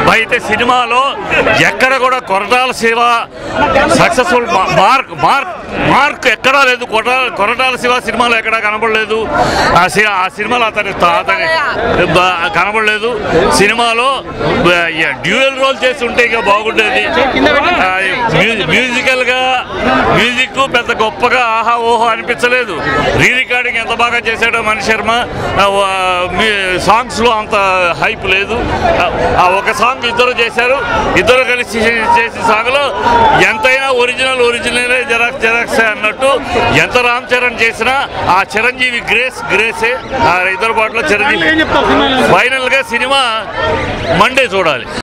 అయితే సినిమాలో ఎక్కడ కూడా Koratala Siva successful mark mark mark ఎక్కడా లేదు కొరటాల కొరటాల శివ సినిమాలో ఎక్కడా కనబడలేదు ఆ సి- ఆ సినిమాలో అతని అతని బ- కనబడలేదు సినిమాలో డ్యూయల్ రోల్ చేసి ఉంటే ఇక బాగుండేది ఆ, మ్యూ- మ్యూజికల్ గా మ్యూజిక్ పెద్ద గొప్పగా ఆహా ఓహో అనిపించలేదు రీ రికార్డింగ్ ఎంత బాగా చేశాడో మణి శర్మ ఆ, వా- మీ- సాంగ్స్ లో అంత హైప్ లేదు ఆ, ఆ ఒక సాంగ్ ఇద్దరు చేశారు ఇద్దరు కలిసి చేసిన సాంగ్ లో ఎంతైనా ఒరిజినల్ ఒరిజినల్ జెరాక్స్ జెరాక్స్ అన్నట్టు ఎంత రామ్ చరణ్ చేసినా ఆ చిరంజీవి గ్రేస్ గ్రేసే ఆ ఇద్దరు పాటలో చిరంజీవి ఏం చెప్తావు సినిమాలో ఫైనల్ గా సినిమా మండే చూడాలి